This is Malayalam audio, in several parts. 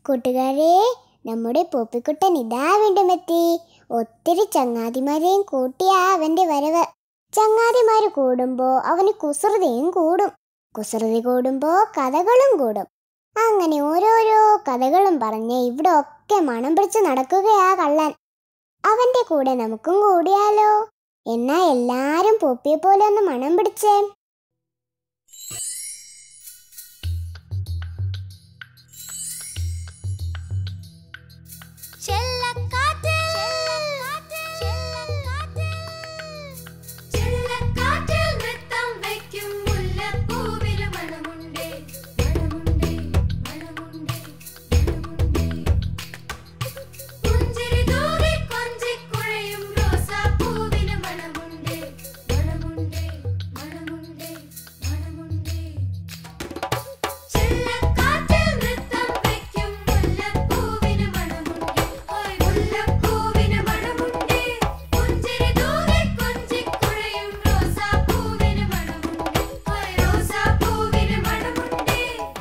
കൂട്ടുകാരെ നമ്മുടെ പോപ്പിക്കുട്ടൻ ഇതാ വീണ്ടും എത്തി ഒത്തിരി ചങ്ങാതിമാരെയും കൂട്ടിയാ അവന്റെ വരവ് ചങ്ങാതിമാര് കൂടുമ്പോ അവന് കുസൃതിയും കൂടും കുസൃതി കൂടുമ്പോ കഥകളും കൂടും അങ്ങനെ ഓരോരോ കഥകളും പറഞ്ഞ് ഇവിടെ ഒക്കെ മണം പിടിച്ച് നടക്കുകയാ കള്ളൻ അവന്റെ കൂടെ നമുക്കും കൂടിയാലോ എന്നാ എല്ലാരും പൊപ്പിയെ പോലെ ഒന്ന് മണം പിടിച്ചേ ചെല്ലക്കാറ്റ് ചെല്ലക്കാറ്റിൽ നൃത്തം വയ്ക്കും മുല്ലപ്പൂവിന് മണമുണ്ടേ മണമുണ്ടേ മണമുണ്ടേ മണമുണ്ടേ പുഞ്ചിരി തൂകി കൊഞ്ചിക്കുഴയും റോസാപ്പൂവിന് മണമുണ്ടേ മണമുണ്ടേ മണമുണ്ടേ മണമുണ്ടേ ചെല്ലക്കാറ്റിൽ നൃത്തം വയ്ക്കും മുല്ലപ്പൂവിന് മണമുണ്ടേ ഓയ് മുല്ലപ്പൂവിന് മണമുണ്ടേ പുഞ്ചിരി തൂകി കൊഞ്ചിക്കുഴയും റോസാപ്പൂവിന് മണമുണ്ടേ ഓയ് റോസാപ്പൂവിന് മണമുണ്ടേ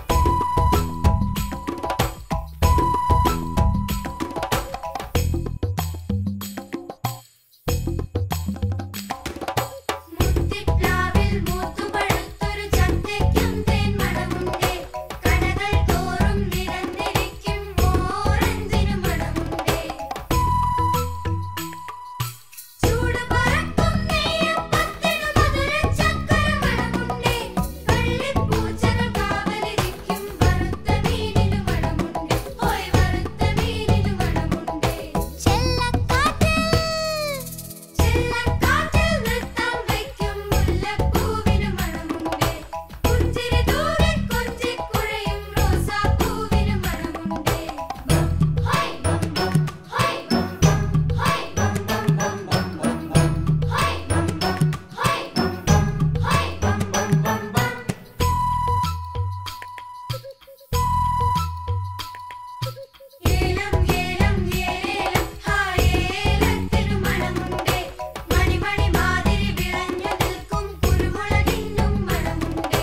മുത്തിപ്ലാവിൽ മൂത്തുപഴുത്തൊരു ചന്തയ്ക്കും തേൻ മണമുണ്ടേ കടകൾ തോറും നിരന്നിരിക്കും ഓറഞ്ചിന് മണമുണ്ടേ ചൂട് പറക്കും നെയ്യപ്പത്തിനു മധുരച്ചക്കര മണമുണ്ടേ കള്ളിപ്പൂച്ചകൾ കാവലിരിക്കും വറുത്ത മീനിനു മണമുണ്ടേ ഓയ് വറുത്ത മീനിനു മണമുണ്ടേ ചെല്ലക്കാറ്റ് ചെല്ലക്കാറ്റിൽ നൃത്തം വയ്ക്കും മുല്ലപ്പൂവിന് മണമുണ്ടേ പുഞ്ചിരി തൂകി കൊഞ്ചിക്കുഴയും റോസാപ്പൂവിന് മണമുണ്ടേ ഹൈ ബം ബം ഹൈ ബം ബം ഹൈ ബം ബം ബം ബം ബം ബം ഹൈ ബം ബം ഹൈ ബം ബം ഹൈ ബം ബം ബം ബം ഏലം ഏലം ഏലം ഹായേലത്തിനു മണമുണ്ടേ മണിമണി മാതിരി വിളഞ്ഞു നിൽക്കും കുരുമുളകിനും മണമുണ്ടേ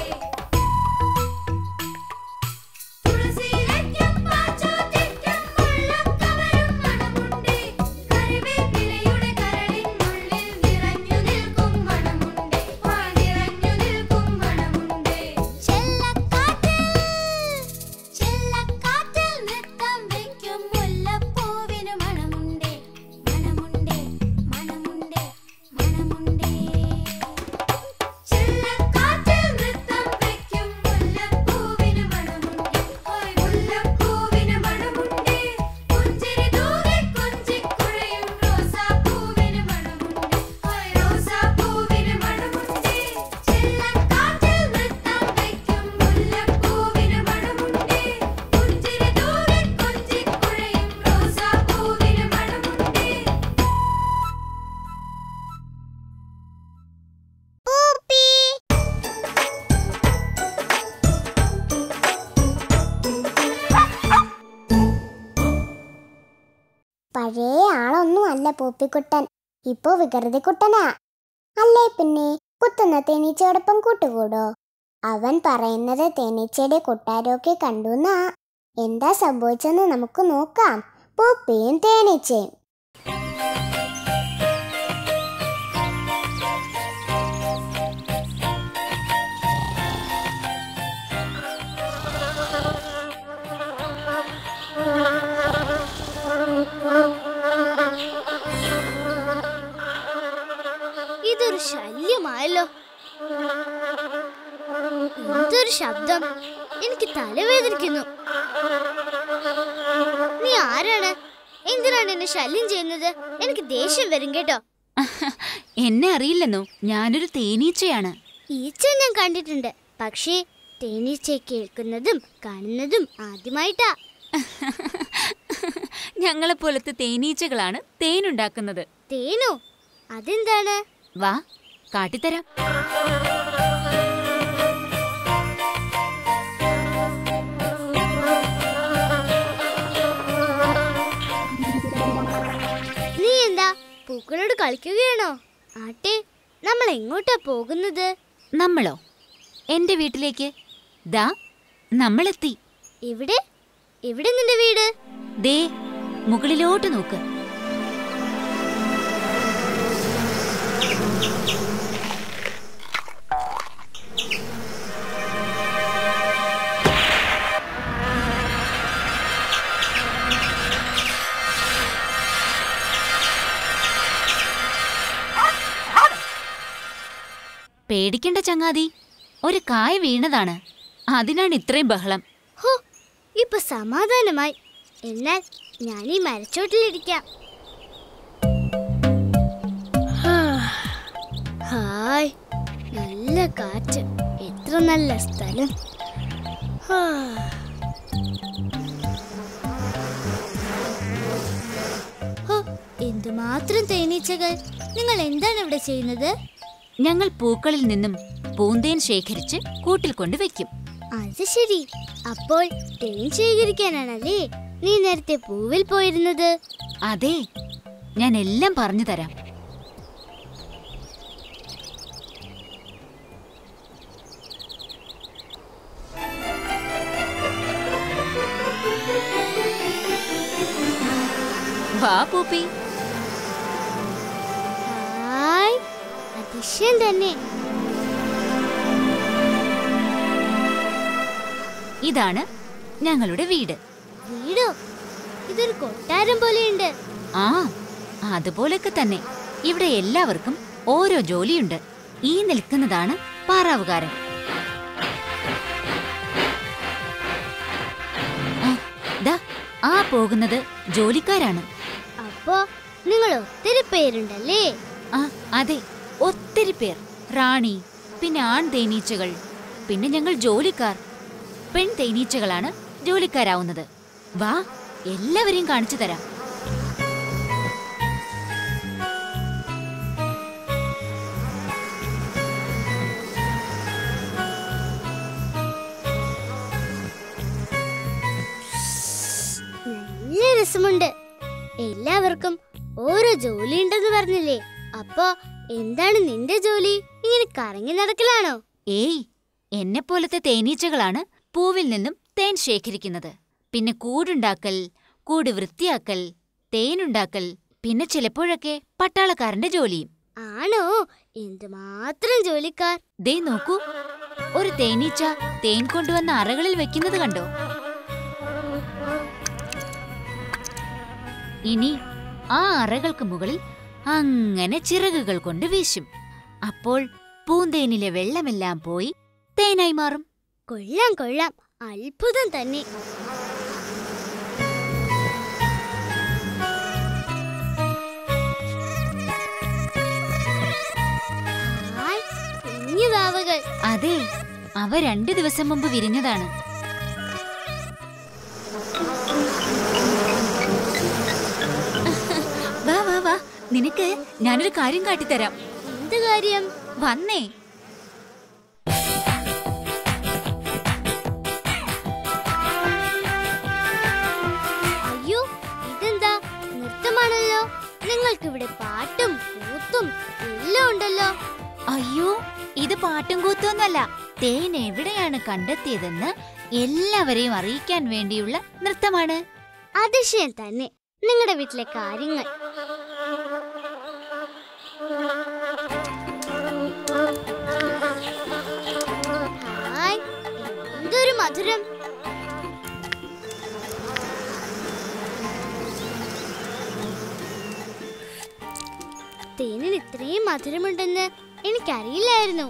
തുളസിയിലേക്കും പാച്ചോറ്റിക്കും മുള്ളക്കവരും മണമുണ്ടേ കറിവേപ്പിലയുടെ കരളിനുള്ളിൽ നിറഞ്ഞു നിൽക്കും മണമുണ്ടേ ആ നിറഞ്ഞു നിൽക്കും മണമുണ്ടേ ചെല്ലക്കാറ്റ് ചെല്ലക്കാറ്റിൽ നൃത്തം വയ്ക്കും മുല്ലപ്പൂവിന് മണമുണ്ടേ മണമുണ്ടേ മണമുണ്ടേ മണമുണ്ടേ ചെല്ലക്കാറ്റിൽ നൃത്തം വയ്ക്കും മുല്ലപ്പൂവിന് മണമുണ്ടേ ഓയ് മുല്ലപ്പൂവിന് മണമുണ്ടേ പുഞ്ചിരി തൂകി കൊഞ്ചിക്കുഴയും റോസാപ്പൂവിന് മണമുണ്ടേ ഓയ് റോസാപ്പൂവിന് മണമുണ്ടേ ചെല്ലക്കാറ്റിൽ നൃത്തം വയ്ക്കും മുല്ലപ്പൂവിന് മണമുണ്ടേ പുഞ്ചിരി തൂകി കൊഞ്ചിക്കുഴയും റോസാപ്പൂവിന് മണമുണ്ടേ പൂപ്പി പഴയ ആളൊന്നും അല്ല പൂപ്പിക്കുട്ടൻ ഇപ്പോ വികൃതിക്കുട്ടനാ അല്ലേ പിന്നെ കുത്തുന്ന തേനീച്ചയോടൊപ്പം കൂട്ടുകൂടോ അവൻ പറയുന്നത് തേനീച്ചയുടെ കൊട്ടാരമൊക്കെ കണ്ടുന്നാ എന്താ സംഭവിച്ചെന്ന് നമുക്ക് നോക്കാം പൂപ്പിയും തേനീച്ചയും ഇതൊരു ശല്യമായല്ലോ എന്തൊരു ശബ്ദം എനിക്ക് തലവേദനിക്കുന്നു നീ ആരാണ് എന്തിനാണ് എന്നെ ശല്യം ചെയ്യുന്നത് എനിക്ക് ദേഷ്യം വരും കേട്ടോ എന്നെ അറിയില്ലെന്നോ ഞാനൊരു തേനീച്ചയാണ് ഈച്ച ഞാൻ കണ്ടിട്ടുണ്ട് പക്ഷേ തേനീച്ചയെ കേൾക്കുന്നതും കാണുന്നതും ആദ്യമായിട്ടാ ഞങ്ങളെപ്പോലത്തെ തേനീച്ചകളാണ് തേനുണ്ടാക്കുന്നത് തേനോ അതെന്താണ് വാ കാട്ടിത്തരാം നീ എന്താ പൂക്കളോട് കളിക്കുകയാണോ ആട്ടെ നമ്മൾ എങ്ങോട്ടാ പോകുന്നത് നമ്മളോ എന്റെ വീട്ടിലേക്ക് ദാ നമ്മളെത്തി എവിടെ എവിടെ നിന്റെ വീട് ദേ മുകളിലോട്ട് നോക്ക് പേടിക്കണ്ട ചങ്ങാതി ഒരു കായ വീണതാണ് അതിനാണ് ഇത്രയും ബഹളം ഹോ ഇപ്പൊ സമാധാനമായി എന്നാൽ ഞാൻ ഈ മരച്ചോട്ടിലിരിക്കാം ഹായ് നല്ല കാറ്റ് എത്ര നല്ല സ്ഥലം ഹാ. ഹോ, എന്തുമാത്രം തേനീച്ചകൾ നിങ്ങൾ എന്താണ് ഇവിടെ ചെയ്യുന്നത് ഞങ്ങൾ പൂക്കളിൽ നിന്നും പൂന്തേൻ ശേഖരിച്ച് കൂട്ടിൽ കൊണ്ട് വെക്കും അത് ശരി അപ്പോൾ തേൻ ശേഖരിക്കാനാണല്ലേ നീ നേരത്തെ പൂവിൽ പോയിരുന്നത് അതെ ഞാൻ എല്ലാം പറഞ്ഞു തരാം വാ പൂപ്പി ഹായ് അതിശയം തന്നെ ഇതാണ് ഞങ്ങളുടെ വീട് വീടോ ഇതൊരു കൊട്ടാരം പോലെയുണ്ട് ആ അതുപോലൊക്കെ തന്നെ ഇവിടെ എല്ലാവർക്കും ഓരോ ജോലിയുണ്ട് ഈ നിൽക്കുന്നതാണ് പാറാവുകാരൻ ആ, ദാ, ആ പോകുന്നത് ജോലിക്കാരാണ് അപ്പോ നിങ്ങൾ ഒത്തിരി പേരുണ്ടല്ലേ ആ അതെ ഒത്തിരി പേർ റാണി പിന്നെ ആൺ തേനീച്ചകൾ പിന്നെ ഞങ്ങൾ ജോലിക്കാർ പെൺ തേനീച്ചകളാണ് ജോലിക്കാരാവുന്നത് വാ എല്ലാവരെയും കാണിച്ചു തരാം നല്ല രസമുണ്ട് എല്ലാവർക്കും ഓരോ ജോലി ഉണ്ടെന്ന് പറഞ്ഞില്ലേ അപ്പോ എന്താണ് നിന്റെ ജോലി ഇങ്ങനെ കറങ്ങി നടക്കലാണോ ഏയ് എന്നെ പോലത്തെ തേനീച്ചകളാണ് പൂവിൽ നിന്നും തേൻ ശേഖരിക്കുന്നത് പിന്നെ കൂടുണ്ടാക്കൽ കൂട് വൃത്തിയാക്കൽ തേനുണ്ടാക്കൽ പിന്നെ ചിലപ്പോഴൊക്കെ പട്ടാളക്കാരന്റെ ജോലിയും ആണോ എന്തുമാത്രം ജോലിക്കാർ ദേ നോക്കൂ ഒരു തേനീച്ച തേൻ കൊണ്ടുവന്ന അറകളിൽ വെക്കുന്നത് കണ്ടോ ഇനി ആ അറകൾക്ക് മുകളിൽ അങ്ങനെ ചിറകുകൾ കൊണ്ട് വീശും അപ്പോൾ പൂന്തേനിലെ വെള്ളമെല്ലാം പോയി തേനായി മാറും കൊള്ളാം കൊള്ളാം അത്ഭുതം തന്നെ ഹായ്, കുഞ്ഞു വാവകൾ അതെ അവ രണ്ടു ദിവസം മുമ്പ് വിരിഞ്ഞതാണ് വാ വാ വാ നിനക്ക് ഞാനൊരു കാര്യം കാട്ടിത്തരാം എന്ത് കാര്യം വന്നേ അയ്യോ ഇതെന്താ നൃത്തമാണല്ലോ നിങ്ങൾക്കിവിടെ പാട്ടും കൂത്തും എല്ലാം ഉണ്ടല്ലോ അയ്യോ ഇത് പാട്ടും കൂത്തൊന്നല്ല തേൻ എവിടെയാണ് കണ്ടെത്തിയതെന്ന് എല്ലാവരെയും അറിയിക്കാൻ വേണ്ടിയുള്ള നൃത്തമാണ് അതിശയം തന്നെ നിങ്ങളുടെ വീട്ടിലെ കാര്യങ്ങൾ ഹായ് എന്തൊരു മധുരം തേനിന് ഇത്രയും മധുരമുണ്ടെന്ന് എനിക്കറിയില്ലായിരുന്നു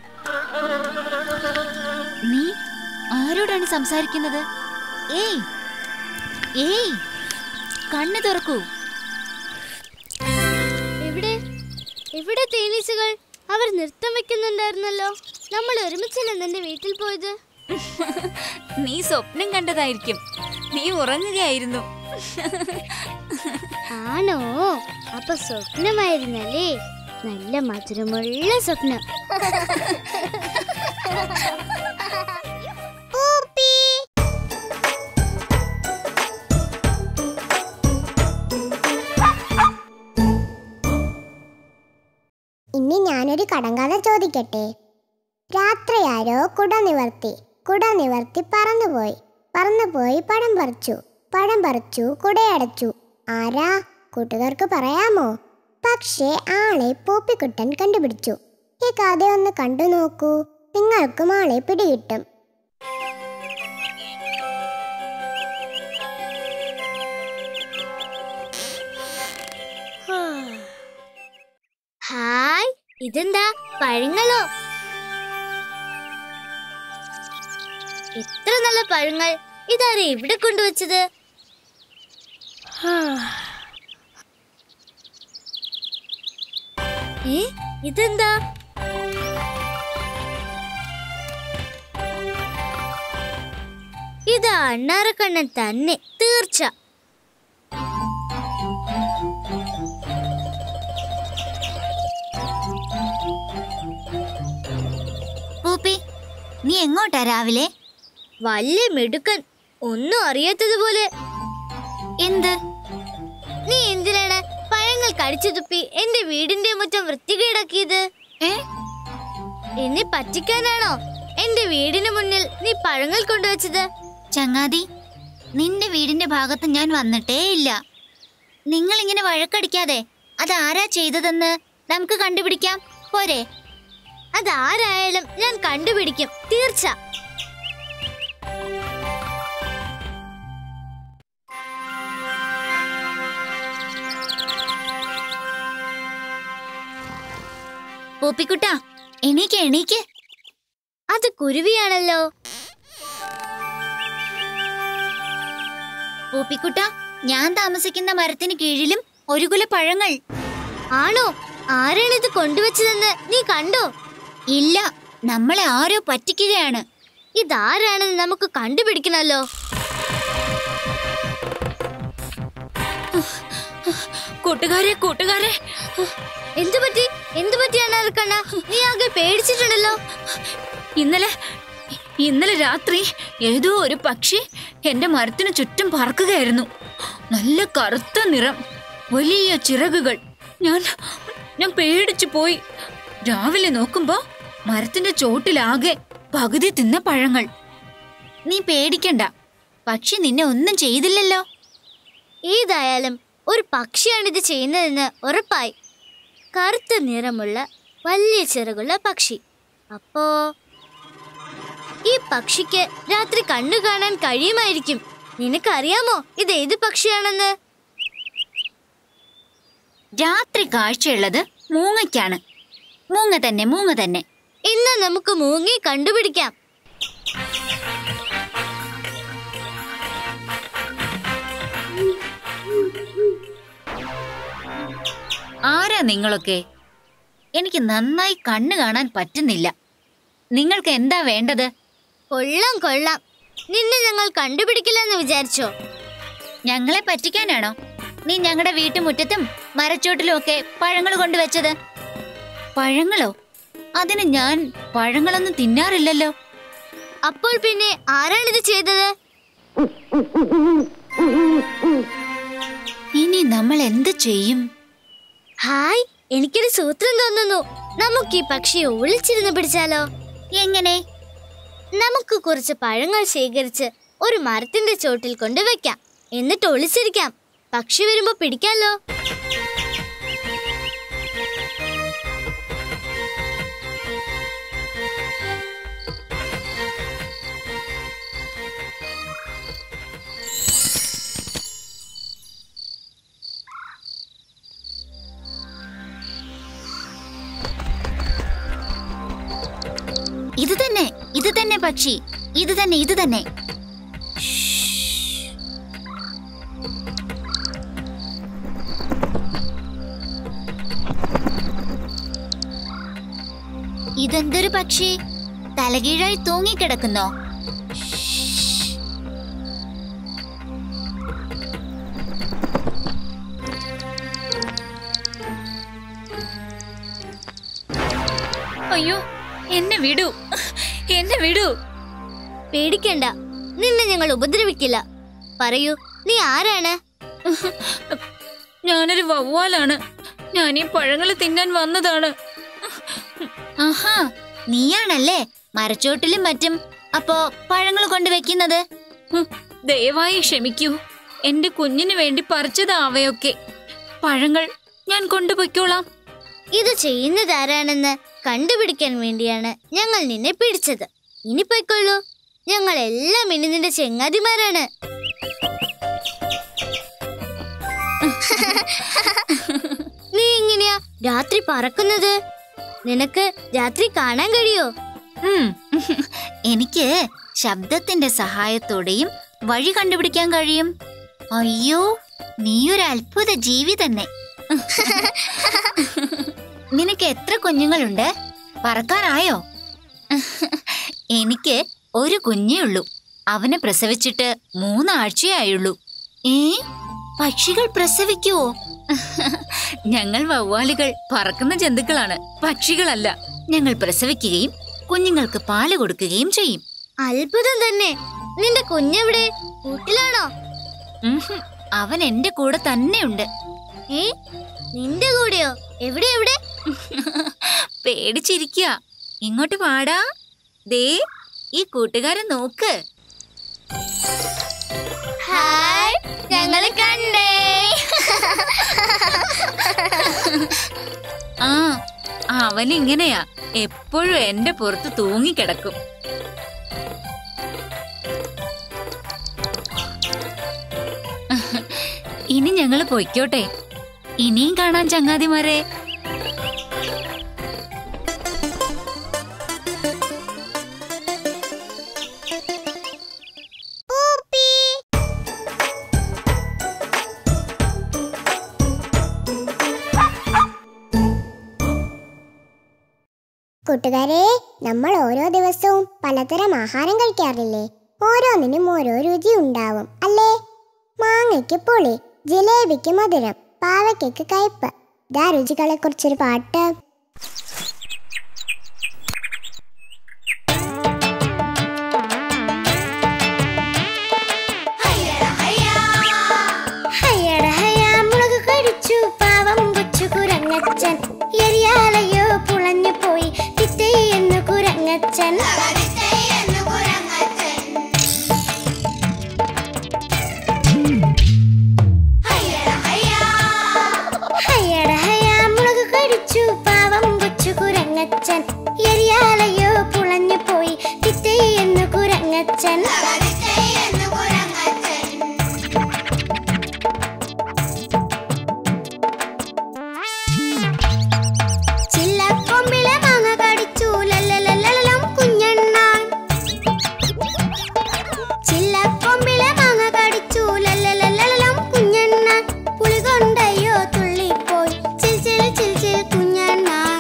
നീ ആരോടാണ് സംസാരിക്കുന്നത് ഏയ് ഏയ് കണ്ണു തുറക്കൂ എവിടെ എവിടെ തേനീച്ചകൾ അവർ നൃത്തം വെക്കുന്നുണ്ടായിരുന്നല്ലോ നമ്മൾ ഒരുമിച്ചല്ലേ നിന്റെ വീട്ടിൽ പോയത് നീ സ്വപ്നം കണ്ടതായിരിക്കും നീ ഉറങ്ങുകയായിരുന്നു ആണോ അപ്പൊ സ്വപ്നമായിരുന്നല്ലേ നല്ല മധുരമുള്ള സ്വപ്നം ഇനി ഞാനൊരു കടങ്കഥ ചോദിക്കട്ടെ രാത്രി ആരോ കുട നിവർത്തി കുട നിവർത്തി പറന്നുപോയി പറന്നുപോയി പഴം പറിച്ചു പഴം പറിച്ചു കുടയടച്ചു ആരാ കൂട്ടുകാർക്ക് പറയാമോ പക്ഷേ ആളെ പോപ്പിക്കുട്ടൻ കണ്ടുപിടിച്ചു ഈ കഥ ഒന്ന് കണ്ടു നോക്കൂ നിങ്ങൾക്കും ആളെ പിടികിട്ടും ഹായ് ഇതെന്താ പഴങ്ങളോ എത്ര നല്ല പഴങ്ങൾ ഇതാരെ ഇവിടെ കൊണ്ടുവച്ചത് ഏ ഇതെന്താ ഇത് അണ്ണാറക്കണ്ണൻ തന്നെ തീർച്ച പൂപ്പി നീ എങ്ങോട്ടാ രാവിലെ വലിയ മിടുക്കൻ ഒന്നും അറിയാത്തതുപോലെ എന്ത് നീ എന്തിനാണ് പഴങ്ങൾ കടിച്ചു തുപ്പി എന്റെ വീടിന്റെ മുറ്റം വൃത്തികേടാക്കിയത് ഏ എന്നെ പറ്റിക്കാനാണോ എന്റെ വീടിന് മുന്നിൽ നീ പഴങ്ങൾ കൊണ്ടുവച്ചത് ചങ്ങാതി നിന്റെ വീടിന്റെ ഭാഗത്ത് ഞാൻ വന്നിട്ടേ ഇല്ല നിങ്ങൾ ഇങ്ങനെ വഴക്കടിക്കാതെ അതാരാ ചെയ്തതെന്ന് നമുക്ക് കണ്ടുപിടിക്കാം പോരെ അതാരായാലും ഞാൻ കണ്ടുപിടിക്കും തീർച്ച പൂപ്പിക്കുട്ട എണീക്ക് എണീക്ക് അത് കുരുവിയാണല്ലോ പൂപ്പിക്കുട്ട ഞാൻ താമസിക്കുന്ന മരത്തിന് കീഴിലും ഒരു കുല പഴങ്ങൾ ആണോ ആരാണിത് കൊണ്ടുവച്ചതെന്ന് നീ കണ്ടോ ഇല്ല നമ്മളെ ആരോ പറ്റിക്കുകയാണ് ഇതാരാണെന്ന് നമുക്ക് കണ്ടുപിടിക്കണല്ലോ കൂട്ടുകാരെ കൂട്ടുകാരെ എന്തു പറ്റി എന്തു പറ്റിയാണ് അറക്കണ്ണ നീ ആകെ പേടിച്ചിട്ടുണ്ടല്ലോ ഇന്നലെ ഇന്നലെ രാത്രി ഏതോ ഒരു പക്ഷി എന്റെ മരത്തിന് ചുറ്റും പറക്കുകയായിരുന്നു നല്ല കറുത്ത നിറം വലിയ ചിറകുകൾ ഞാൻ ഞാൻ പേടിച്ചു പോയി രാവിലെ നോക്കുമ്പോ മരത്തിന്റെ ചോട്ടിലാകെ പകുതി തിന്ന പഴങ്ങൾ നീ പേടിക്കണ്ട പക്ഷി നിന്നെ ഒന്നും ചെയ്തില്ലല്ലോ ഏതായാലും ഒരു പക്ഷിയാണ് ഇത് ചെയ്യുന്നതെന്ന് ഉറപ്പായി കറുത്ത നിറമുള്ള വലിയ ചിറകുള്ള പക്ഷി അപ്പോ ഈ പക്ഷിക്ക് രാത്രി കണ്ണു കാണാൻ കഴിയുമായിരിക്കും നിനക്കറിയാമോ ഇത് ഏത് പക്ഷിയാണെന്ന് രാത്രി കാഴ്ചയുള്ളത് മൂങ്ങയ്ക്കാണ് മൂങ്ങ തന്നെ മൂങ്ങ തന്നെ ഇന്ന് നമുക്ക് മൂങ്ങി കണ്ടുപിടിക്കാം ആരാ നിങ്ങളൊക്കെ എനിക്ക് നന്നായി കണ്ണു കാണാൻ പറ്റുന്നില്ല നിങ്ങൾക്ക് എന്താ വേണ്ടത് കൊള്ളാം കൊള്ളാം നിന്നെ ഞങ്ങൾ കണ്ടുപിടിക്കില്ലെന്ന് വിചാരിച്ചോ ഞങ്ങളെ പറ്റിക്കാനാണോ നീ ഞങ്ങളുടെ വീട്ടുമുറ്റത്തും മരച്ചോട്ടിലും ഒക്കെ പഴങ്ങൾ കൊണ്ടുവച്ചത് പഴങ്ങളോ അതിന് ഞാൻ പഴങ്ങളൊന്നും തിന്നാറില്ലല്ലോ അപ്പോൾ പിന്നെ ആരാണിത് ചെയ്തത് ഇനി നമ്മൾ എന്ത് ചെയ്യും ഹായ് എനിക്കൊരു സൂത്രം തോന്നുന്നു നമുക്ക് ഈ പക്ഷിയെ ഒളിച്ചിരുന്ന് പിടിച്ചാലോ എങ്ങനെ നമുക്ക് കുറച്ച് പഴങ്ങൾ ശേഖരിച്ച് ഒരു മരത്തിന്റെ ചോട്ടിൽ കൊണ്ട് വെക്കാം എന്നിട്ട് ഒളിച്ചിരിക്കാം പക്ഷി വരുമ്പോ പിടിക്കാലോ ഇത് തന്നെ ഇത് തന്നെ പക്ഷി ഇത് തന്നെ ഇത് തന്നെ ഇതെന്തൊരു പക്ഷി തലകീഴായി തൂങ്ങിക്കിടക്കുന്നോ അയ്യോ എന്നെ വിടൂ എന്നെ വിടൂ പേടിക്കണ്ട നിന്നെ ഞങ്ങൾ ഉപദ്രവിക്കില്ല പറയൂ നീ ആരാണ് ഞാനൊരു വവ്വാലാണ് ഞാൻ ഈ പഴങ്ങൾ തിന്നാൻ വന്നതാണ് ആഹാ നീയാണല്ലേ മരച്ചോട്ടിലും മറ്റും അപ്പോ പഴങ്ങൾ കൊണ്ടുവെക്കുന്നത് ഹും, ദയവായി ക്ഷമിക്കൂ എന്റെ കുഞ്ഞിന് വേണ്ടി പറിച്ചതാവയൊക്കെ പഴങ്ങൾ ഞാൻ കൊണ്ടുപോയിക്കോളാം ഇത് ചെയ്യുന്നതാരാണെന്ന് കണ്ടുപിടിക്കാൻ വേണ്ടിയാണ് ഞങ്ങൾ നിന്നെ പിടിച്ചത് ഇനി പൊയ്ക്കൊള്ളൂ ഞങ്ങൾ എല്ലാം ഇനി നിന്റെ ചെങ്ങാതിമാരാണ് നീ എങ്ങനെയാ രാത്രി പറക്കുന്നത് നിനക്ക് രാത്രി കാണാൻ കഴിയോ ഉം. എനിക്ക് ശബ്ദത്തിന്റെ സഹായത്തോടെയും വഴി കണ്ടുപിടിക്കാൻ കഴിയും അയ്യോ നീയൊരു അത്ഭുത ജീവി തന്നെ നിനക്ക് എത്ര കുഞ്ഞുങ്ങളുണ്ട് പറക്കാനായോ എനിക്ക് ഒരു കുഞ്ഞേ ഉള്ളൂ അവനെ പ്രസവിച്ചിട്ട് മൂന്നാഴ്ചയായുള്ളൂ ഏ പക്ഷികൾ പ്രസവിക്കുവോ ഞങ്ങൾ വവ്വാലുകൾ പറക്കുന്ന ജന്തുക്കളാണ് പക്ഷികളല്ല ഞങ്ങൾ പ്രസവിക്കുകയും കുഞ്ഞുങ്ങൾക്ക് പാല് കൊടുക്കുകയും ചെയ്യും അത്ഭുതം തന്നെ നിന്റെ കുഞ്ഞെവിടെ കൂട്ടിലാണോ ഉംഹും. അവൻ എന്റെ കൂടെ തന്നെയുണ്ട് ഏ നിന്റെ കൂടെയോ എവിടെ എവിടെ പേടിച്ചിരിക്കുക ഇങ്ങോട്ട് പാടാ ദേ ഈ കൂട്ടുകാരൻ നോക്ക് ഹായ് ഞങ്ങളെ കണ്ടേ ആ അവൻ ഇങ്ങനെയാ എപ്പോഴും എന്റെ പുറത്ത് തൂങ്ങിക്കിടക്കും ഇനി ഞങ്ങള് പൊയ്ക്കോട്ടെ ഇനിയും കാണാൻ ചങ്ങാതിമാരെ കൂട്ടുകാരെ നമ്മൾ ഓരോ ദിവസവും പലതരം ആഹാരം കഴിക്കാറില്ലേ ഓരോന്നിനും ഓരോ രുചി ഉണ്ടാവും അല്ലേ മാങ്ങയ്ക്ക് പുളി ജിലേബിക്ക് മധുരം പാവയ്ക്ക് കയ്പ് ഇതാ രുചികളെ കുറിച്ചൊരു പാട്ട് ഹയ്യട ഹയ്യാ, മുളക് കടിച്ചു പാവം കൊച്ചു കുരങ്ങച്ചൻ എരിയാലയോ പുളഞ്ഞു പോയി തിത്തയെന്നു കുരങ്ങച്ചൻ ഹയ്യട ഹയ്യാ, മുളക് കടിച്ചു പാവം കൊച്ചു കുരങ്ങച്ചൻ എരിയാലയോ പുളഞ്ഞു പോയി തിത്തയെന്നു കുരങ്ങച്ചൻ ചില്ലക്കൊമ്പിലെ മാങ്ങ കടിച്ചു ലല്ലലല്ലലം കുഞ്ഞണ്ണാൻ ചില്ലക്കൊമ്പിലെ മാങ്ങ കടിച്ചു ലല്ലലല്ലലം കുഞ്ഞണ്ണാൻ പുളി കൊണ്ടയ്യോ തുള്ളിപ്പോയി ചിൽ ചിൽ ചിൽ ചിൽ കുഞ്ഞണ്ണാൻ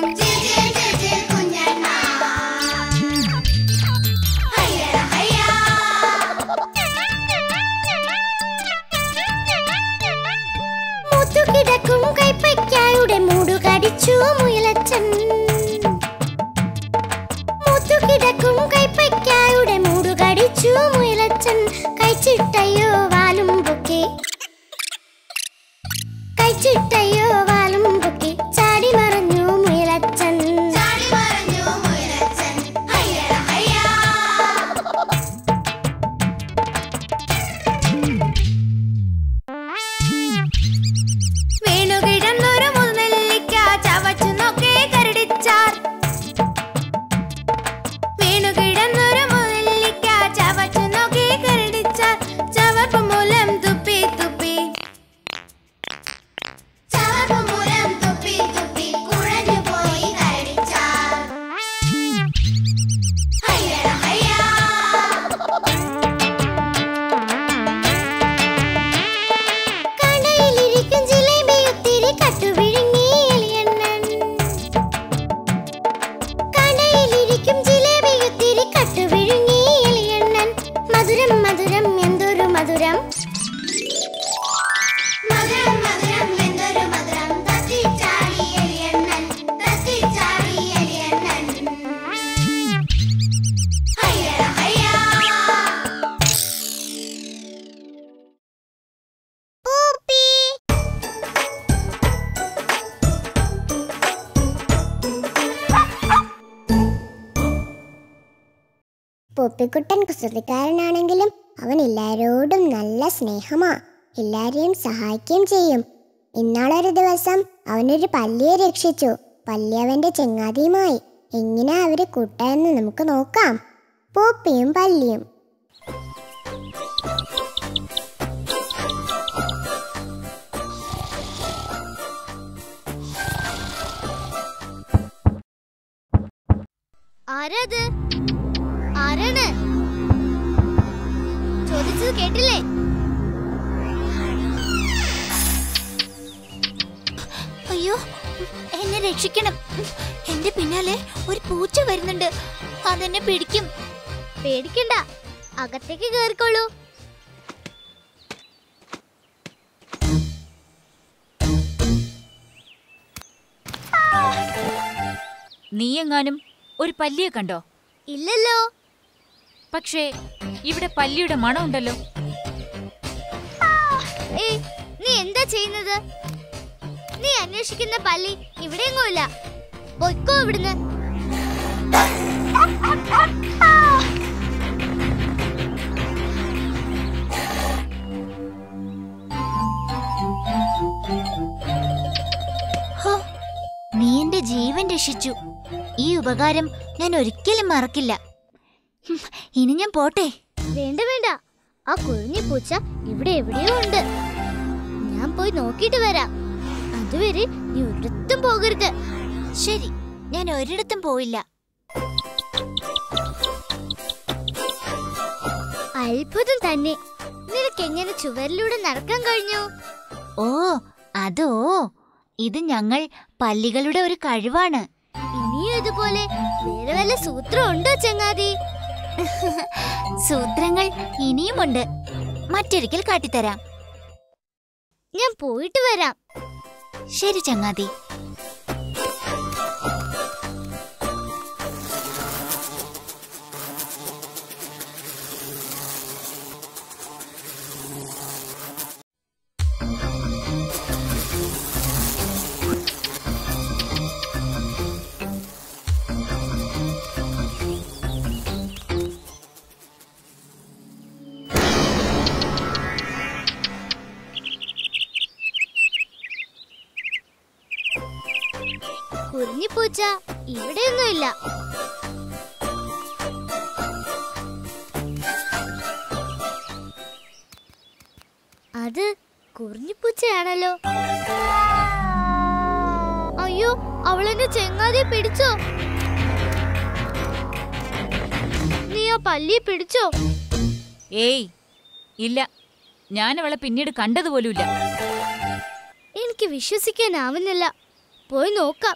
മുത്തുകിടക്കും കൈപ്പയ്ക്കായുടെ മൂടു കടിച്ചു മുയലച്ചൻ മുത്തുകിടക്കും കൈപ്പയ്ക്കായുടെ മൂടു കടിച്ചു മുയലച്ചൻ കഴിച്ചിട്ടയ്യോ വാലും പൊക്കി കഴിച്ചിട്ടയ്യോ വാലും പൊക്കി ചാടി മറഞ്ഞു മുയലച്ചൻ വീണുകിടന്നൊരു മുതലിക്ക ചവച്ചു നോക്കേ കരടിച്ചാർ വീണുകിടന്നൊരു മുതലിക്ക ചവച്ചു നോക്കേ കരടിച്ചാർ ചവപ്പ് മൂലം തുപ്പി തുപ്പി ചവപ്പ് മൂലം തുപ്പി തുപ്പി കുഴഞ്ഞു പോയി കരടിച്ചാർ ഹയ്യട ഹയ്യാ കടയിലിരിക്കും ജിലേബി ഒത്തിരി കട്ടുവിഴുങ്ങി എലിയണ്ണൻ കടയിലിരിക്കും ജിലേബി ഒത്തിരി കട്ടുവിഴുങ്ങി എലിയണ്ണൻ മധുരം മധുരം എന്തൊരു മധുരം മധുരം മധുരം എന്തൊരു മധുരം തത്തിച്ചാടി എലിയണ്ണൻ തത്തിച്ചാടി എലിയണ്ണൻ ഹയ്യട ഹയ്യാ പൂപ്പി പൂപ്പിക്കുട്ടൻ കുസൃതിക്കാരനാണെങ്കിലും അവൻ എല്ലാവരോടും നല്ല സ്നേഹമാ എല്ലാരെയും സഹായിക്കുകയും ചെയ്യും ഇന്നാളൊരു ദിവസം അവനൊരു പല്ലിയെ രക്ഷിച്ചു പല്ലി അവന്റെ ചെങ്ങാതിയുമായി എങ്ങനെ അവര് കൂട്ടായെന്ന് നമുക്ക് നോക്കാം പോപ്പിയും പല്ലിയും ആരാത് ആരാണ് ചോദിച്ചത് കേട്ടില്ലേ അയ്യോ എന്നെ രക്ഷിക്കണം എന്റെ പിന്നാലെ ഒരു പൂച്ച വരുന്നുണ്ട് അതെന്നെ പിടിക്കും പേടിക്കണ്ട അകത്തേക്ക് കേറിക്കോളൂ നീയെങ്ങാനും ഒരു പല്ലിയെ കണ്ടോ ഇല്ലല്ലോ പക്ഷേ ഇവിടെ പല്ലിയുടെ മണമുണ്ടല്ലോ ഏയ് നീ എന്താ ചെയ്യുന്നത് നീ അന്വേഷിക്കുന്ന പള്ളി ഇവിടെയെങ്ങും ഇല്ല പൊയ്ക്കോ ഇവിടുന്ന് ഹോ, നീ എന്റെ ജീവൻ രക്ഷിച്ചു ഈ ഉപകാരം ഞാൻ ഒരിക്കലും മറക്കില്ല ഹും, ഇനി ഞാൻ പോട്ടെ വേണ്ട വേണ്ട ആ കുഴിഞ്ഞ പൂച്ച ഇവിടെ എവിടെയോ ഉണ്ട് ഞാൻ പോയി നോക്കിയിട്ട് വരാം അതുവരെ നീ ഒരിടത്തും പോകരുത് ശരി ഞാൻ ഒരിടത്തും പോയില്ല അത്ഭുതം തന്നെ നിനക്ക് എങ്ങനെ ചുവരിലൂടെ നടക്കാൻ കഴിഞ്ഞു ഓ അതോ ഇത് ഞങ്ങൾ പല്ലികളുടെ ഒരു കഴിവാണ് ഇനിയും ഇതുപോലെ വേറെ വല്ല സൂത്രം ഉണ്ടോ ചങ്ങാതി സൂത്രങ്ങൾ ഇനിയുമുണ്ട് മറ്റൊരിക്കൽ കാട്ടിത്തരാം ഞാൻ പോയിട്ട് വരാം ശരി ചങ്ങാതി കുറിഞ്ഞിപ്പൂച്ച ഇവിടെയൊന്നുമില്ല അത് കുറിഞ്ഞിപ്പൂച്ചയാണല്ലോ അയ്യോ അവളെന്റെ ചെങ്ങാതിയെ പിടിച്ചോ നീ ആ പല്ലിയെ പിടിച്ചോ ഏയ് ഇല്ല ഞാൻ അവളെ പിന്നീട് കണ്ടതുപോലുമില്ല എനിക്ക് വിശ്വസിക്കാനാവുന്നില്ല പോയി നോക്കാം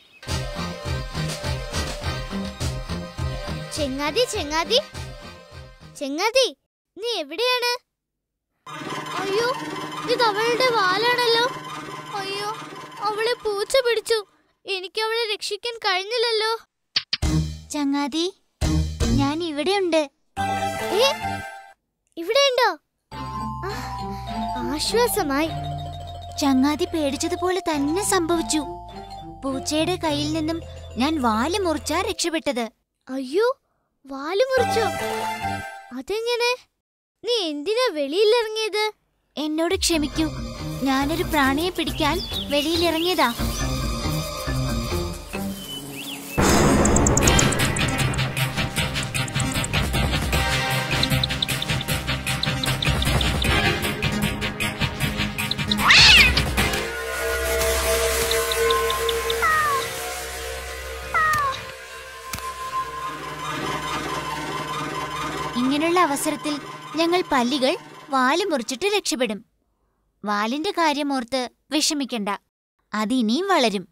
ചെങ്ങാതി ചെങ്ങാതി ചെങ്ങാതി നീ എവിടെയാണ് അയ്യോ ഇത് അവളുടെ വാലാണല്ലോ അയ്യോ അവളെ പൂച്ച പിടിച്ചു എനിക്ക് അവളെ രക്ഷിക്കാൻ കഴിഞ്ഞില്ലല്ലോ ചങ്ങാതി ഞാൻ ഇവിടെയുണ്ട് ഏ ഇവിടെയുണ്ടോ ആ, ആശ്വാസമായി ചങ്ങാതി പേടിച്ചതുപോലെ തന്നെ സംഭവിച്ചു പൂച്ചയുടെ കയ്യിൽ നിന്നും ഞാൻ വാല് മുറിച്ചാ രക്ഷപ്പെട്ടത് അയ്യോ വാല് മുറിച്ചോ അതെങ്ങനെ നീ എന്തിനാ വെളിയിലിറങ്ങിയത് എന്നോട് ക്ഷമിക്കൂ ഞാനൊരു പ്രാണിയെ പിടിക്കാൻ വെളിയിലിറങ്ങിയതാ ഇങ്ങനെയുള്ള അവസരത്തിൽ ഞങ്ങൾ പല്ലികൾ വാല് മുറിച്ചിട്ട് രക്ഷപ്പെടും വാലിന്റെ കാര്യമോർത്ത് വിഷമിക്കണ്ട അതിനിയും വളരും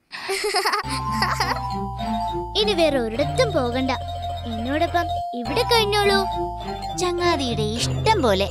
ഇനി വേറെ ഒരിടത്തും പോകണ്ട എന്നോടൊപ്പം ഇവിടെ കഴിഞ്ഞോളൂ ചങ്ങാതിയുടെ ഇഷ്ടം പോലെ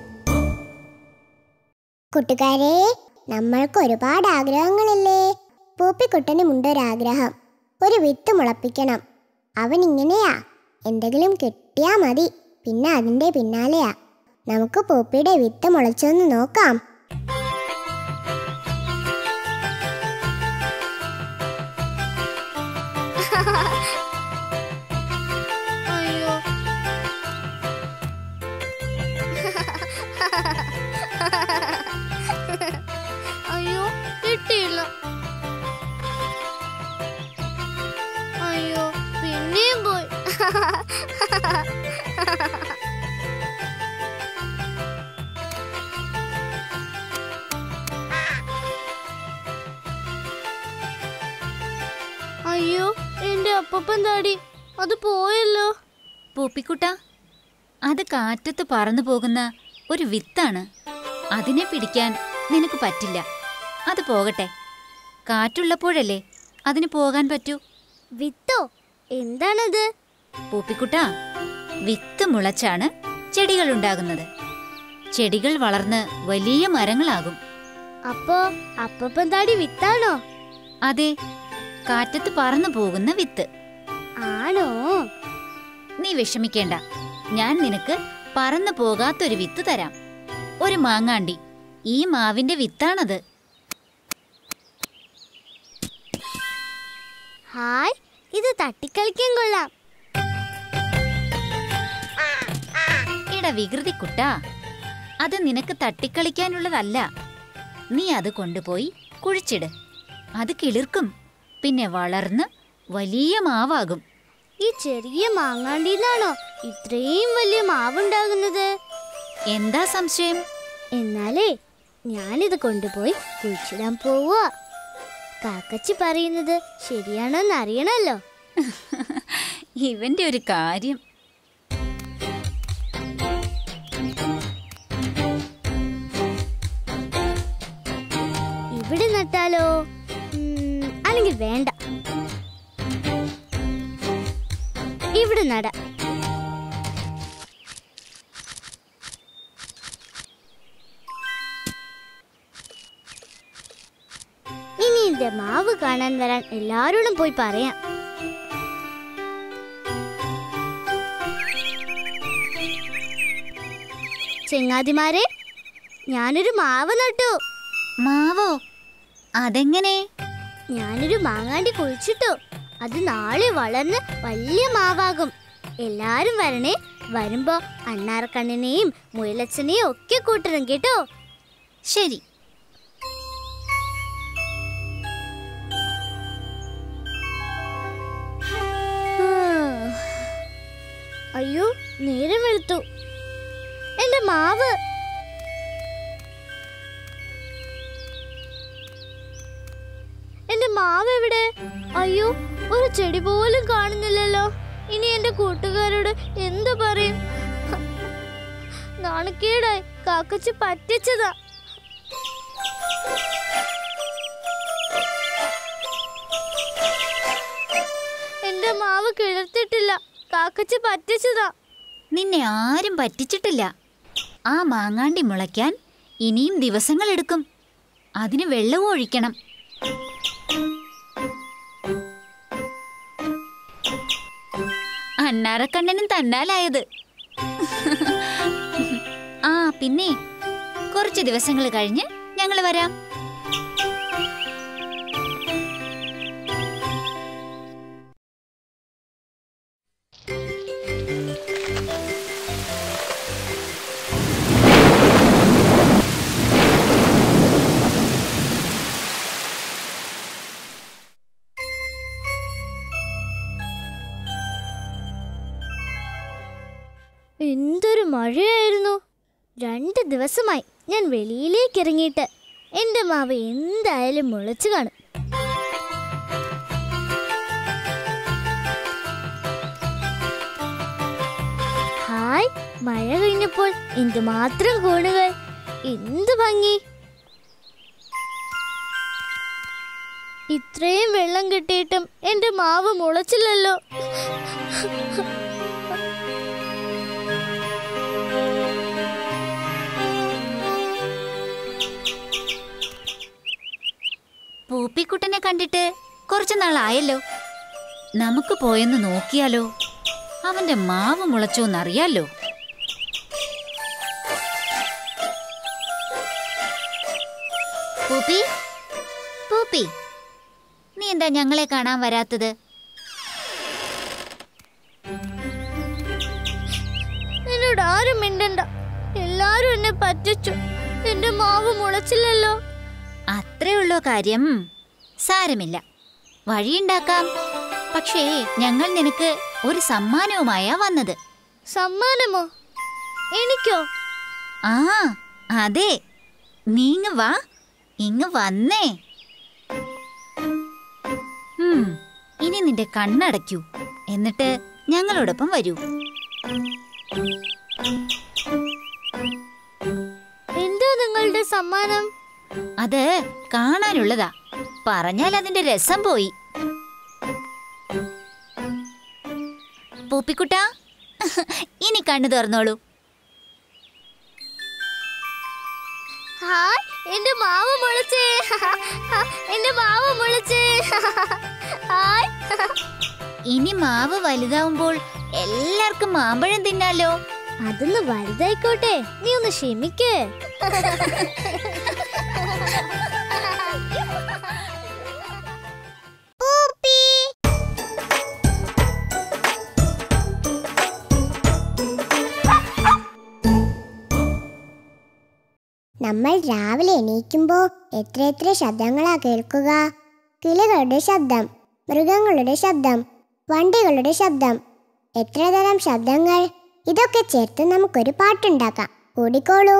കൂട്ടുകാരെ നമ്മൾക്ക് ഒരുപാട് ആഗ്രഹങ്ങളില്ലേ പൂപ്പിക്കുട്ടനും ഉണ്ടൊരാഗ്രഹം ഒരു വിത്ത് മുളപ്പിക്കണം അവൻ ഇങ്ങനെയാ എന്തെങ്കിലും കിട്ടിയാ മതി പിന്നെ അതിൻ്റെ പിന്നാലെയാ നമുക്ക് പൂപ്പിയുടെ വിത്ത് മുളച്ചൊന്ന് നോക്കാം അയ്യോ അയ്യോ കിട്ടിയില്ല അയ്യോ പിന്നെയും പോയി അയ്യോ എന്റെ അപ്പപ്പൻ താടി അത് പോയല്ലോ പൂപ്പിക്കുട്ട അത് കാറ്റത്ത് പറന്നു പോകുന്ന ഒരു വിത്താണ് അതിനെ പിടിക്കാൻ നിനക്ക് പറ്റില്ല അത് പോകട്ടെ കാറ്റുള്ളപ്പോഴല്ലേ അതിന് പോകാൻ പറ്റൂ വിത്തോ എന്താണത് പൂപ്പിക്കുട്ട വിത്ത് മുളച്ചാണ് ചെടികൾ ഉണ്ടാകുന്നത് ചെടികൾ വളർന്ന് വലിയ മരങ്ങളാകും അപ്പോ അപ്പപ്പൻ താടി വിത്താണോ അതെ കാറ്റത്ത് പറന്നു പോകുന്ന വിത്ത് ആണോ നീ വിഷമിക്കേണ്ട ഞാൻ നിനക്ക് പറന്നു പോകാത്തൊരു വിത്ത് തരാം ഒരു മാങ്ങാണ്ടി ഈ മാവിന്റെ വിത്താണത് ഹായ് ഇത് തട്ടിക്കളിക്കാൻ കൊള്ളാം എടാ വികൃതി കുട്ടാ അത് നിനക്ക് തട്ടിക്കളിക്കാനുള്ളതല്ല നീ അത് കൊണ്ടുപോയി കുഴിച്ചിട് അത് കിളിർക്കും പിന്നെ വളർന്ന് വലിയ മാവാകും ഈ ചെറിയ മാങ്ങാണ്ടിന്നാണോ ഇത്രയും വലിയ മാവുണ്ടാകുന്നത് എന്താ സംശയം എന്നാലേ ഞാനിത് കൊണ്ടുപോയി കുഴിച്ചിടാൻ പോവുക കാക്കച്ചി പറയുന്നത് ശരിയാണോന്ന് അറിയണല്ലോ ഇവന്റെ ഒരു കാര്യം ഇവിടെ നട്ടാലോ ഉം, അല്ലെങ്കിൽ വേണ്ട ഇവിടെ നടാം ഇനി എന്റെ മാവ് കാണാൻ വരാൻ എല്ലാരോടും പോയി പറയാം ചെങ്ങാതിമാരെ ഞാനൊരു മാവ് നട്ടു മാവോ അതെങ്ങനെ ഞാനൊരു മാങ്ങാണ്ടി കുഴിച്ചിട്ടു അത് നാളെ വളർന്ന് വലിയ മാവാകും എല്ലാരും വരണേ വരുമ്പോ അണ്ണാറക്കണ്ണനെയും മുയലച്ചനെയും ഒക്കെ കൂട്ടണം കേട്ടോ ശരി അയ്യോ നേരം വെളുത്തു എന്റെ മാവ് എന്റെ മാവ് എവിടെ അയ്യോ ഒരു ചെടി പോലും കാണുന്നില്ലല്ലോ ഇനി എന്റെ കൂട്ടുകാരോട് എന്തു പറയും നാണക്കേടായി കാക്കച്ച് പറ്റിച്ചതാ എന്റെ മാവ് കിളർത്തിട്ടില്ല കാക്കച്ച് പറ്റിച്ചതാ നിന്നെ ആരും പറ്റിച്ചിട്ടില്ല ആ മാങ്ങാണ്ടി മുളയ്ക്കാൻ ഇനിയും ദിവസങ്ങളെടുക്കും അതിന് വെള്ളവും ഒഴിക്കണം അണ്ണാറക്കണ്ണനും തന്നാലായത് ആ പിന്നെ കുറച്ച് ദിവസങ്ങൾ കഴിഞ്ഞ് ഞങ്ങൾ വരാം എന്തൊരു മഴയായിരുന്നു രണ്ട് ദിവസമായി ഞാൻ വെളിയിലേക്ക് ഇറങ്ങിയിട്ട് എൻ്റെ മാവ് എന്തായാലും മുളച്ചു കാണും ഹായ് മഴ കഴിഞ്ഞപ്പോൾ എന്തുമാത്രം കൂണുകൾ എന്ത് ഭംഗി ഇത്രയും വെള്ളം കിട്ടിയിട്ടും എൻ്റെ മാവ് മുളച്ചില്ലല്ലോ പൂപ്പിക്കുട്ടനെ കണ്ടിട്ട് കുറച്ചു നാളായല്ലോ നമുക്ക് പോയെന്ന് നോക്കിയാലോ അവന്റെ മാവ് മുളച്ചോന്നറിയാലോ പൂപ്പി പൂപ്പി നീ എന്താ ഞങ്ങളെ കാണാൻ വരാത്തത് എന്നോട് ആരും മിണ്ടണ്ട എല്ലാരും എന്നെ പറ്റിച്ചു എന്റെ മാവ് മുളച്ചില്ലല്ലോ അത്രേ ഉള്ളോ കാര്യം സാരമില്ല വഴിയുണ്ടാക്കാം പക്ഷേ ഞങ്ങൾ നിനക്ക് ഒരു സമ്മാനവുമായാ വന്നത് സമ്മാനമോ എനിക്കോ ആ അതെ നീങ്ങ് വാ ഇങ്ങ് വന്നേ ഉം, ഇനി നിന്റെ കണ്ണടയ്ക്കൂ എന്നിട്ട് ഞങ്ങളോടൊപ്പം വരൂ എന്താ നിങ്ങളുടെ സമ്മാനം അത് കാണാനുള്ളതാ പറഞ്ഞാൽ അതിന്റെ രസം പോയി പൂപ്പിക്കുട്ട ഇനി കണ്ണു തുറന്നോളൂ ഹായ് എന്റെ മാവ് മുളച്ചേ എന്റെ മാവ് മുളച്ചേ ഹായ് ഇനി മാവ് വലുതാവുമ്പോൾ എല്ലാവർക്കും മാമ്പഴം തിന്നാലോ അതൊന്ന് വലുതായിക്കോട്ടെ നീ ഒന്ന് ക്ഷമിക്കേ നമ്മൾ രാവിലെ എണീക്കുമ്പോൾ എത്രയെത്ര ശബ്ദങ്ങളാ കേൾക്കുക കിളികളുടെ ശബ്ദം മൃഗങ്ങളുടെ ശബ്ദം വണ്ടികളുടെ ശബ്ദം എത്ര തരം ശബ്ദങ്ങൾ ഇതൊക്കെ ചേർത്ത് നമുക്കൊരു പാട്ടുണ്ടാക്കാം കൂടിക്കോളൂ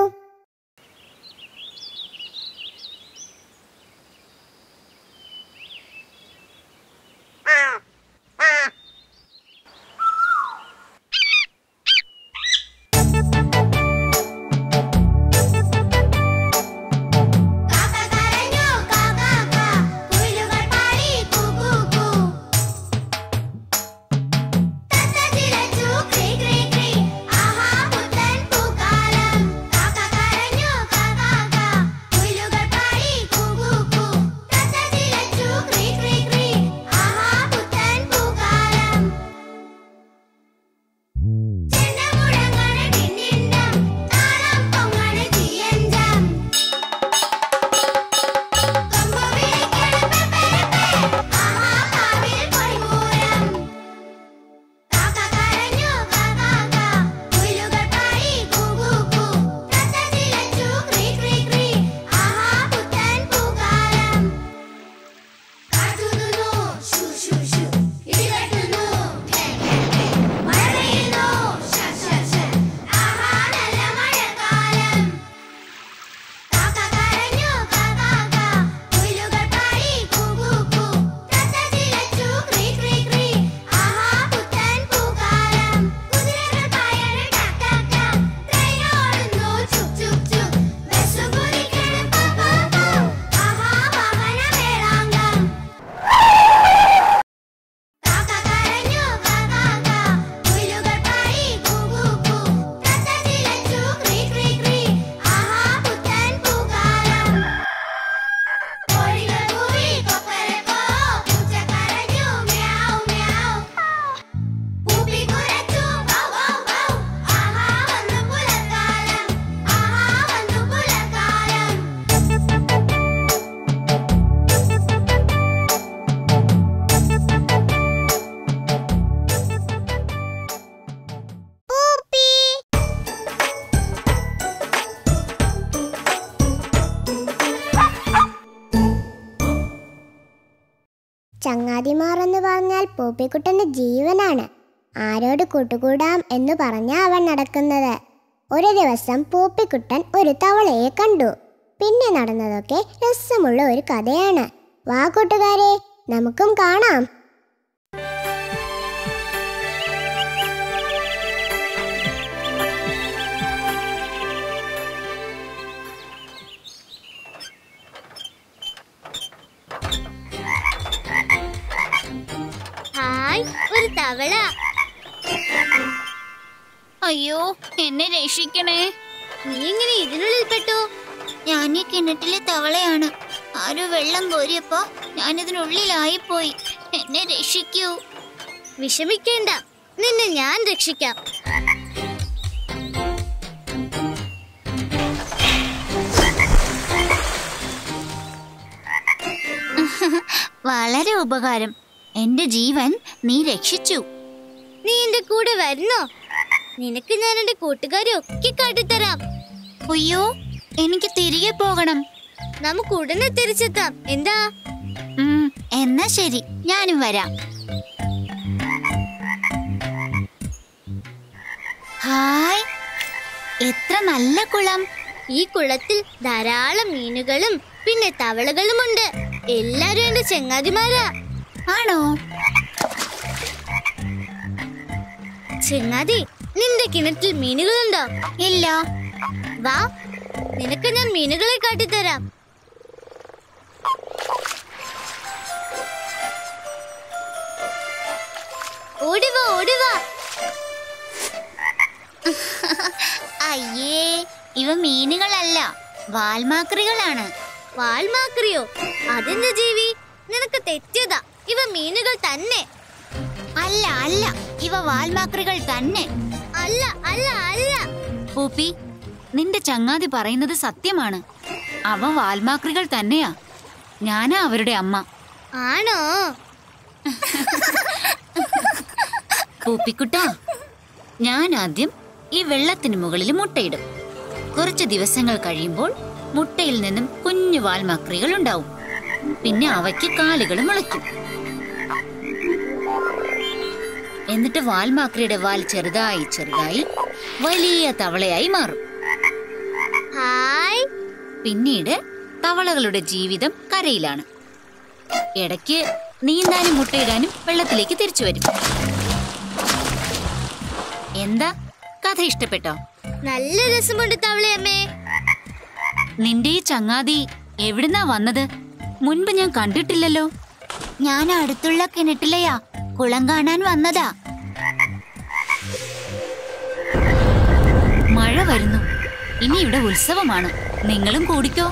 കാക്ക കരഞ്ഞു കാക്ക കാ കുയിലുകൾ പാടി കൂ കൂ കൂ തത്ത ചിലച്ചു ക്രീ ക്രീ ക്രീ ആഹാ പുത്തൻ പൂക്കാലം കാക്ക കരഞ്ഞു കാക്ക കാ കുയിലുകൾ പാടി കൂ കൂ കൂ തത്ത ചിലച്ചു ക്രീ ക്രീ ക്രീ ആഹാ പുത്തൻ പൂക്കാലം ചെണ്ടമുഴങ്ങണ ടിന്നിണ്ടം താളം പൊങ്ങണ തീയഞ്ചം കൊമ്പ് വിളിക്കണ പെപ്പരപ്പേ ആഹാ കാവിൽ പൊടിപൂരം കാക്ക കരഞ്ഞു കാക്ക കാ കുയിലുകൾ പാടി കൂ കൂ കൂ തത്ത ചിലച്ചു ക്രീ ക്രീ ക്രീ ആഹാ പുത്തൻ പൂക്കാലം കാറ്റുന്നു ഷു ഷു ഷു ഇടിവെട്ടുന്നു ഘേ ഘേ ഘേ മഴ പെയ്യുന്നു ഷ ഷ ഷ ആഹാ നല്ല മഴക്കാലം കാക്ക കരഞ്ഞു കാക്ക കാ കുയിലുകൾ പാടി കൂ കൂ കൂ തത്ത ചിലച്ചു ക്രീ ക്രീ ക്രീ ആഹാ പുത്തൻ പൂക്കാലം കുതിരകൾ പായണ ടക് ടക് ടക് ട്രെയിൻ ഓടുന്നു ചുക് ചുക് ചുക് ബസ് കുതിക്കണ പ പ പ ആഹാ വാഹന വേളാങ്കം കാക്ക കരഞ്ഞു കാക്ക കാ കുയിലുകൾ പാടി കൂ കൂ കൂ തത്ത ചിലച്ചു ക്രീ ക്രീ ക്രീ ആഹാ പുത്തൻ പൂക്കാലം കോഴികൾ കൂവി കൊക്കരക്കോ പൂച്ച കരഞ്ഞു മ്യാവ് മ്യാവ് പൂപ്പി കുരച്ചു വൗ വൗ വൗ ആഹാ വന്നു പുലർക്കാലം ആഹാ വന്നു പുലർക്കാലം ചങ്ങാതിമാർ എന്ന് പറഞ്ഞാൽ പൂപ്പിക്കുട്ടന്റെ ജീവനാണ് ആരോട് കൂട്ടുകൂടാം എന്ന് പറഞ്ഞാ അവൻ നടക്കുന്നത് ഒരു ദിവസം പൂപ്പിക്കുട്ടൻ ഒരു തവളയെ കണ്ടു പിന്നെ നടന്നതൊക്കെ രസമുള്ള ഒരു കഥയാണ് വാ കൂട്ടുകാരെ നമുക്കും കാണാം ഹായ് ഒരു തവള അയ്യോ എന്നെ രക്ഷിക്കണേ നീ എങ്ങനെ ഇതിനുള്ളിൽ പെട്ടു ഞാൻ ഈ കിണറ്റിലെ തവളയാണ് ആരോ വെള്ളം കോരിയപ്പോ ഞാനിതിനുള്ളിലായിപ്പോയി എന്നെ രക്ഷിക്കൂ വിഷമിക്കേണ്ട നിന്നെ ഞാൻ രക്ഷിക്കാം വളരെ ഉപകാരം എന്റെ ജീവൻ നീ രക്ഷിച്ചു നീ എന്റെ കൂടെ വരുന്നോ നിനക്ക് ഞാൻ എന്റെ കൂട്ടുകാരെ ഒക്കെ കാട്ടിത്തരാം അയ്യോ എനിക്ക് തിരികെ പോകണം നമുക്ക് ഉടനെ തിരിച്ചെത്താം എന്താ ഉം, എന്നാ ശരി ഞാനും വരാം ഹായ് എത്ര നല്ല കുളം ഈ കുളത്തിൽ ധാരാളം മീനുകളും പിന്നെ തവളകളുമുണ്ട് എല്ലാരും എന്റെ ചെങ്ങാതിമാരാ ആണോ ചെങ്ങാതി നിന്റെ കിണറ്റിൽ മീനുകളുണ്ടോ ഇല്ല വാ നിനക്ക് ഞാൻ മീനുകളെ കാട്ടിത്തരാം ഓടിവാ ഓടിവാ അയ്യേ ഇവ മീനുകളല്ല വാൽമാക്രികളാണ് വാൽമാക്രിയോ അതെന്ത് ജീവി നിനക്ക് തെറ്റിയതാ ഇവ മീനുകൾ തന്നെ അല്ല അല്ല ഇവ വാൽമാക്രികൾ തന്നെ അല്ല അല്ല അല്ല പൂപ്പി നിന്റെ ചങ്ങാതി പറയുന്നത് സത്യമാണ് അവ വാൽമാക്രികൾ തന്നെയാ ഞാനാ അവരുടെ അമ്മ ആണോ പൂപ്പിക്കുട്ട ഞാൻ ആദ്യം ഈ വെള്ളത്തിന് മുകളിൽ മുട്ടയിടും കുറച്ച് ദിവസങ്ങൾ കഴിയുമ്പോൾ മുട്ടയിൽ നിന്നും കുഞ്ഞു വാൽമാക്രികൾ ഉണ്ടാവും പിന്നെ അവയ്ക്ക് കാലുകൾ മുളയ്ക്കും എന്നിട്ട് വാൽമാക്രിയുടെ വാൽ ചെറുതായി ചെറുതായി വലിയ തവളയായി മാറും ഹായ് പിന്നീട് തവളകളുടെ ജീവിതം കരയിലാണ് ഇടയ്ക്ക് നീന്താനും മുട്ടയിടാനും വെള്ളത്തിലേക്ക് തിരിച്ചു വരും എന്താ കഥ ഇഷ്ടപ്പെട്ടോ നല്ല രസമുണ്ട് തവളയമ്മേ നിന്റെ ഈ ചങ്ങാതി എവിടുന്നാ വന്നത് മുൻപ് ഞാൻ കണ്ടിട്ടില്ലല്ലോ ഞാൻ അടുത്തുള്ള കിണറ്റിലെയാ കുളം കാണാൻ വന്നതാ മഴ വരുന്നു ഇനി ഇവിടെ ഉത്സവമാണ് നിങ്ങളും കൂടിക്കോ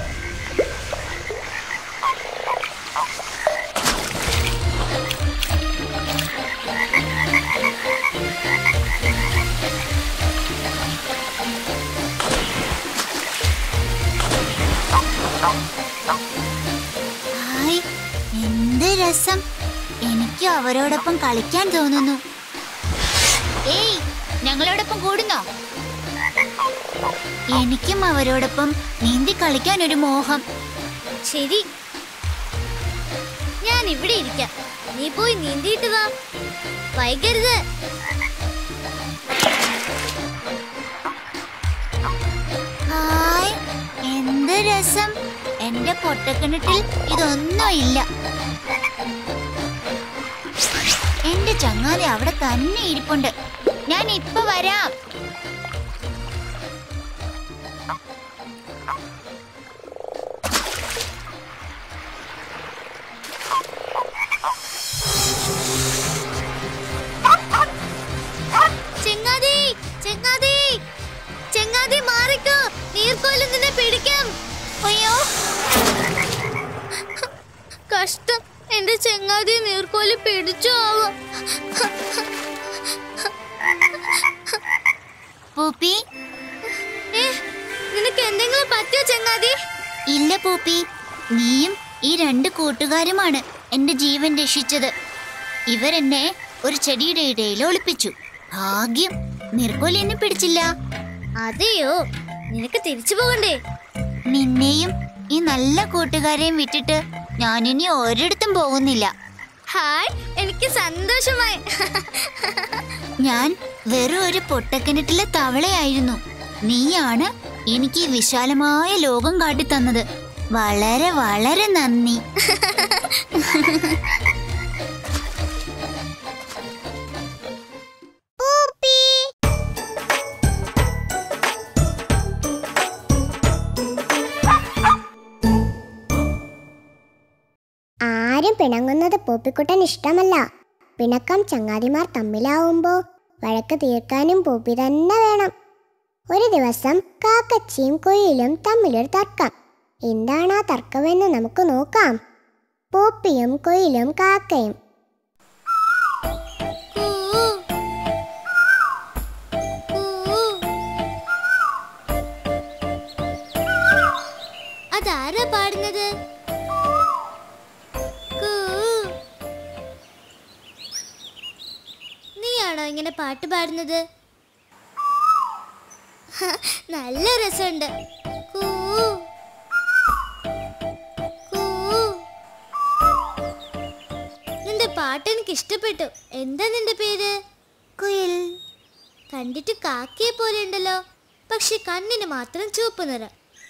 ഹായ് എന്ത് രസം എനിക്ക് അവരോടൊപ്പം കളിക്കാൻ തോന്നുന്നു ഏയ് ഞങ്ങളോടൊപ്പം കൂടുന്നോ എനിക്കും അവരോടൊപ്പം നീന്തി കളിക്കാൻ ഒരു മോഹം ശരി ഞാൻ ഇവിടെ ഇരിക്കാം നീ പോയി നീന്തിയിട്ട് വാ വൈകരുത് ഹായ് എന്ത് രസം എന്റെ പൊട്ടക്കിണറ്റിൽ ഇതൊന്നും ഇല്ല എന്റെ ചങ്ങാതി അവിടെ തന്നെ ഇരിപ്പുണ്ട് ഞാൻ ഇപ്പൊ വരാം ചെങ്ങാതി ചെങ്ങാതി ചെങ്ങാതി മാറിക്കോ നീർക്കോലും നിന്നെ പിടിക്കാം അയ്യോ കഷ്ടം എന്റെ ചെങ്ങാതി നീർക്കോല് പിടിച്ചു ആവും പൂപ്പി ഏ നിനക്ക് എന്തെങ്കിലും പറ്റിയോ ചെങ്ങാതി ഇല്ല പൂപ്പി നീയും ഈ രണ്ട് കൂട്ടുകാരുമാണ് എന്റെ ജീവൻ രക്ഷിച്ചത് ഇവരെന്നെ ഒരു ചെടിയുടെ ഇടയിൽ ഒളിപ്പിച്ചു ഭാഗ്യം നിർക്കോലി എന്നെ പിടിച്ചില്ല അതെയോ നിനക്ക് തിരിച്ചു പോകണ്ടേ നിന്നെയും ഈ നല്ല കൂട്ടുകാരെയും വിട്ടിട്ട് ഞാനിനി ഒരിടത്തും പോകുന്നില്ല ഹായ് എനിക്ക് സന്തോഷമായി ഞാൻ വെറും ഒരു പൊട്ടക്കിണറ്റിലെ തവളയായിരുന്നു നീയാണ് എനിക്ക് ഈ വിശാലമായ ലോകം കാട്ടിത്തന്നത് വളരെ വളരെ നന്ദി ആരും പിണങ്ങുന്നത് പോപ്പിക്കുട്ടൻ ഇഷ്ടമല്ല പിണക്കം ചങ്ങാതിമാർ തമ്മിലാവുമ്പോ വഴക്ക് തീർക്കാനും പോപ്പി തന്നെ വേണം ഒരു ദിവസം കാക്കച്ചിയും കുയിലും തമ്മിലൊരു തർക്കം എന്താണ് ആ തർക്കമെന്ന് നമുക്ക് നോക്കാം പോപ്പിയും കൊയിലും കാക്കയും കൂ. കൂ. അതാരാ പാടുന്നത് കൂ. നീയാണോ ഇങ്ങനെ പാട്ട് പാടുന്നത് ഹ, നല്ല രസമുണ്ട് കൂ. കൂ. നിന്റെ പാട്ട് എനിക്ക് ഇഷ്ടപ്പെട്ടു എന്താ നിന്റെ പേര് കുയിൽ കണ്ടിട്ട് കാക്കയെ പോലെ ഉണ്ടല്ലോ പക്ഷെ കണ്ണിന് മാത്രം ചുവപ്പ് നിറം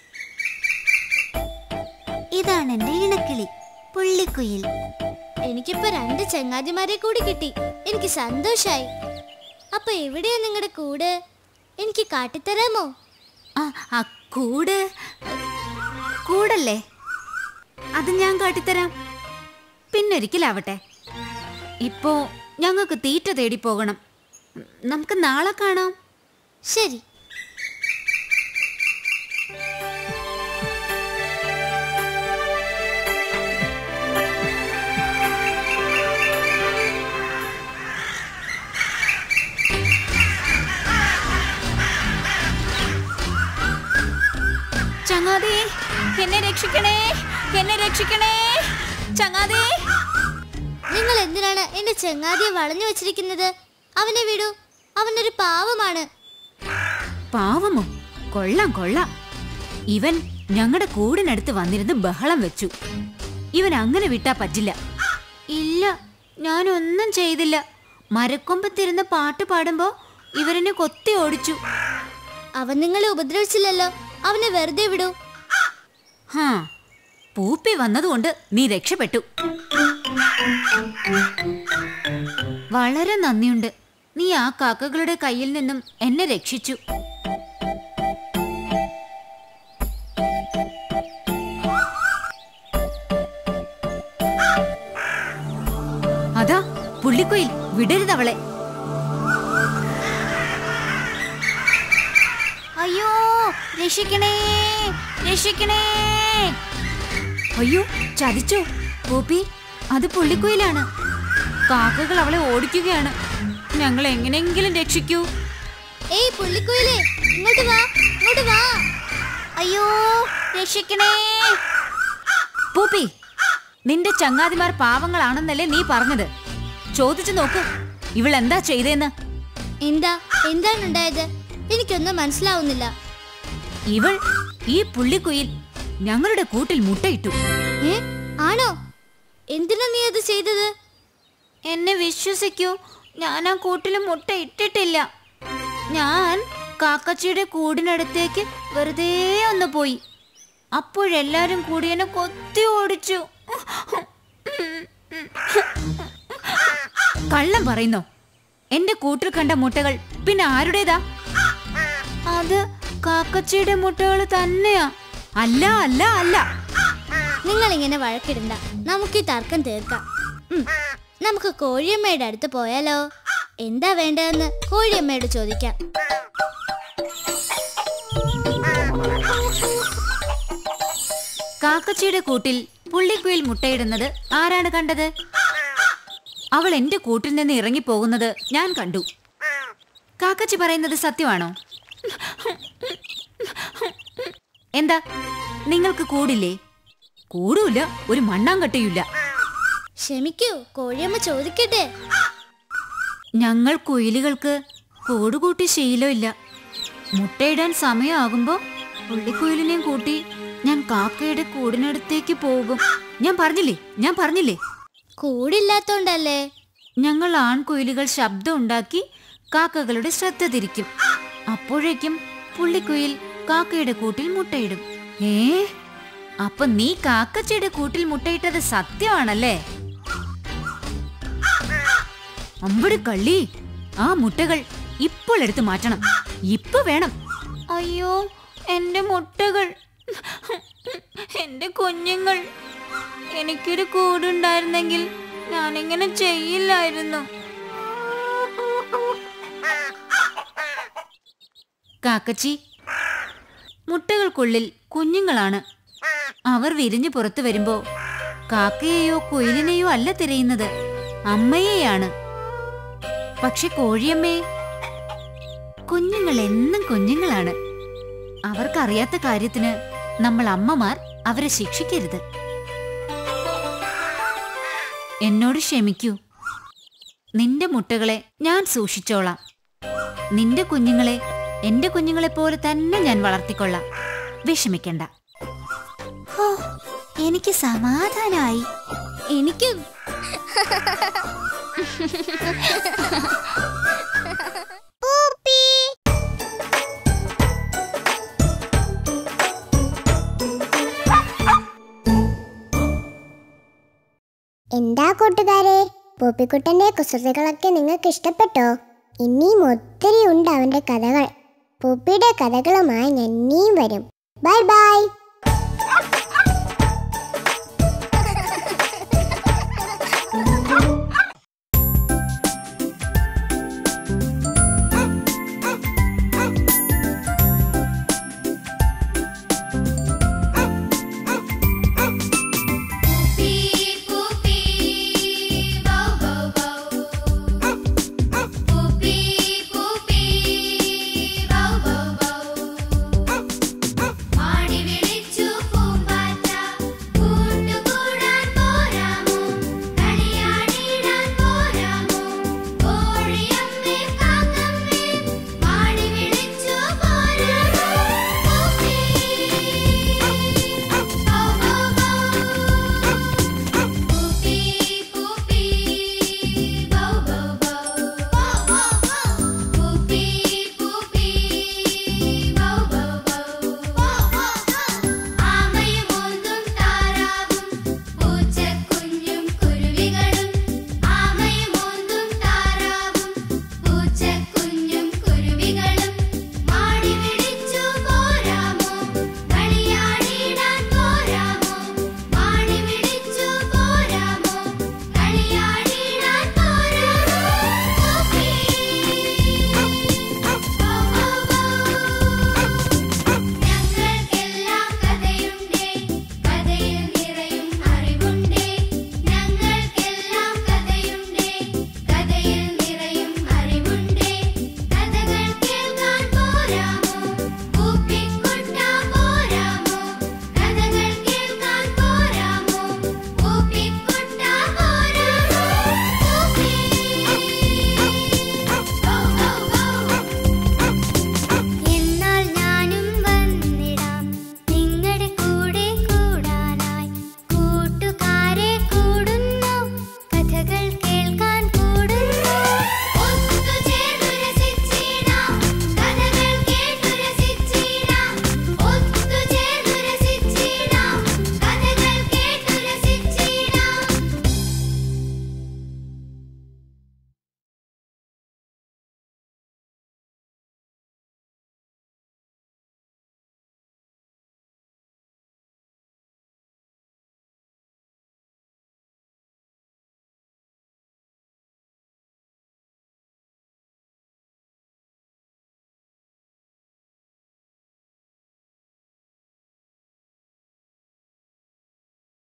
ഇതാണ് എന്റെ ഇണക്കിളി പുള്ളിക്കുയിൽ എനിക്കിപ്പോ രണ്ട് ചങ്ങാതിമാരെ കൂടി കിട്ടി എനിക്ക് സന്തോഷായി അപ്പൊ എവിടെയാ നിങ്ങളുടെ കൂട് എനിക്ക് കാട്ടിത്തരാമോ ആ ആ കൂട് കൂടല്ലേ അത് ഞാൻ കാട്ടിത്തരാം പിന്നൊരിക്കലാവട്ടെ ഇപ്പോ ഞങ്ങൾക്ക് തീറ്റ തേടി പോകണം നമുക്ക് നാളെ കാണാം ശരി ചങ്ങാതി എന്നെ രക്ഷിക്കണേ എന്നെ രക്ഷിക്കണേ ചങ്ങാതി നിങ്ങൾ എന്തിനാണ് എന്റെ ചങ്ങാതിയെ വളഞ്ഞു വെച്ചിരിക്കുന്നത് അവനെ വിടൂ അവനൊരു പാവമാണ് പാവമോ കൊള്ളാം കൊള്ളാം ഇവൻ ഞങ്ങളുടെ കൂടിനടുത്ത് വന്നിരുന്ന് ബഹളം വെച്ചു ഇവൻ അങ്ങനെ വിട്ടാ പറ്റില്ല ഇല്ല ഞാനൊന്നും ചെയ്തില്ല മരക്കൊമ്പത്തിരുന്ന് പാട്ട് പാടുമ്പോ ഇവരെന്നെ കൊത്തി ഓടിച്ചു അവൻ നിങ്ങളെ ഉപദ്രവിച്ചില്ലല്ലോ അവനെ വെറുതെ വിടൂ ഹാ പൂപ്പി വന്നതുകൊണ്ട് നീ രക്ഷപ്പെട്ടു വളരെ നന്ദിയുണ്ട് നീ ആ കാക്കകളുടെ കയ്യിൽ നിന്നും എന്നെ രക്ഷിച്ചു അതാ പുള്ളിക്കുയിൽ വിടരുതവളെ അയ്യോ രക്ഷിക്കണേ രക്ഷിക്കണേ അയ്യോ ചതിച്ചോ പൂപ്പി അത് പുള്ളിക്കുയിലാണ് കാക്കകൾ അവളെ ഓടിക്കുകയാണ് ഞങ്ങൾ എങ്ങനെയെങ്കിലും രക്ഷിക്കൂ ഏയ് പുള്ളിക്കുയിലേ ഇങ്ങോട്ട് വാ ഇങ്ങോട്ട് വാ അയ്യോ രക്ഷിക്കണേ പൂപ്പി നിന്റെ ചങ്ങാതിമാർ പാവങ്ങളാണെന്നല്ലേ നീ പറഞ്ഞത് ചോദിച്ചു നോക്ക് ഇവൾ എന്താ ചെയ്തേന്ന് എന്താ എന്താണ് ഉണ്ടായത് എനിക്കൊന്നും മനസ്സിലാവുന്നില്ല ഇവൾ ഈ പുള്ളിക്കുയിൽ ഞങ്ങളുടെ കൂട്ടിൽ മുട്ടയിട്ടു ഏ ആണോ എന്തിനാ നീ അത് ചെയ്തത് എന്നെ വിശ്വസിക്കൂ ഞാൻ ആ കൂട്ടിൽ മുട്ട ഇട്ടിട്ടില്ല ഞാൻ കാക്കച്ചിയുടെ കൂടിനടുത്തേക്ക് വെറുതെ ഒന്ന് പോയി അപ്പോഴെല്ലാരും കൂടി എന്നെ കൊത്തി ഓടിച്ചു കള്ളം പറയുന്നോ എന്റെ കൂട്ടിൽ കണ്ട മുട്ടകൾ പിന്നെ ആരുടേതാ അത് കാക്കച്ചിയുടെ മുട്ടകൾ തന്നെയാ അല്ല അല്ല അല്ല നിങ്ങൾ ഇങ്ങനെ വഴക്കിടണ്ട നമുക്ക് ഈ തർക്കം തീർക്കാം ഉം, നമുക്ക് കോഴിയമ്മയുടെ അടുത്ത് പോയാലോ എന്താ വേണ്ടതെന്ന് കോഴിയമ്മയോട് ചോദിക്കാം കാക്കച്ചിയുടെ കൂട്ടിൽ പുള്ളിക്കുയിൽ മുട്ടയിടുന്നത് ആരാണ് കണ്ടത് അവൾ എന്റെ കൂട്ടിൽ നിന്ന് ഇറങ്ങിപ്പോകുന്നത് ഞാൻ കണ്ടു കാക്കച്ചി പറയുന്നത് സത്യമാണോ എന്താ നിങ്ങൾക്ക് കൂടില്ലേ കൂടൂല ഒരു മണ്ണാങ്കട്ടയുമില്ല ക്ഷമിക്കൂ കോഴിയമ്മ ചോദിക്കട്ടെ ഞങ്ങൾ കുയിലുകൾക്ക് കൂടുകൂട്ടി ശീലമില്ല മുട്ടയിടാൻ സമയമാകുമ്പോ പുള്ളിക്കുയിലിനെയും കൂട്ടി ഞാൻ കാക്കയുടെ കൂടിനടുത്തേക്ക് പോകും ഞാൻ പറഞ്ഞില്ലേ ഞാൻ പറഞ്ഞില്ലേ കൂടില്ലാത്തോണ്ടല്ലേ ഞങ്ങൾ ആൺകുയിലുകൾ ശബ്ദം ഉണ്ടാക്കി കാക്കകളുടെ ശ്രദ്ധ തിരിക്കും അപ്പോഴേക്കും പുള്ളിക്കുയിൽ കാക്കയുടെ കൂട്ടിൽ മുട്ടയിടും ഏ അപ്പൊ നീ കാക്കച്ചയുടെ കൂട്ടിൽ മുട്ടയിട്ടത് സത്യമാണല്ലേ അമ്പടി കള്ളി ആ മുട്ടകൾ ഇപ്പോൾ എടുത്തു മാറ്റണം ഇപ്പൊ വേണം അയ്യോ എന്റെ മുട്ടകൾ എന്റെ കുഞ്ഞുങ്ങൾ എനിക്കൊരു കൂടുണ്ടായിരുന്നെങ്കിൽ ഞാനിങ്ങനെ ചെയ്യില്ലായിരുന്നു കാക്കച്ചി മുട്ടകൾക്കുള്ളിൽ കുഞ്ഞുങ്ങളാണ് അവർ വിരിഞ്ഞു പുറത്തു വരുമ്പോ കാക്കയെയോ കുയിലിനെയോ അല്ല തിരയുന്നത് അമ്മയെയാണ് പക്ഷെ കോഴിയമ്മേ കുഞ്ഞുങ്ങൾ എന്നും കുഞ്ഞുങ്ങളാണ് അവർക്കറിയാത്ത കാര്യത്തിന് നമ്മൾ അമ്മമാർ അവരെ ശിക്ഷിക്കരുത് എന്നോട് ക്ഷമിക്കൂ നിന്റെ മുട്ടകളെ ഞാൻ സൂക്ഷിച്ചോളാം നിന്റെ കുഞ്ഞുങ്ങളെ എന്റെ കുഞ്ഞുങ്ങളെ പോലെ തന്നെ ഞാൻ വളർത്തിക്കൊള്ളാം വിഷമിക്കണ്ട ഹോ എനിക്ക് സമാധാനമായി എനിക്കും എന്താ കൂട്ടുകാരെ പൂപ്പിക്കുട്ടന്റെ കുസൃതികളൊക്കെ നിങ്ങൾക്ക് ഇഷ്ടപ്പെട്ടോ ഇനിയും ഒത്തിരി ഉണ്ട് അവന്റെ കഥകൾ പൂപ്പിയുടെ കഥകളുമായി ഞാൻ ഇനിയും വരും ബൈ ബൈ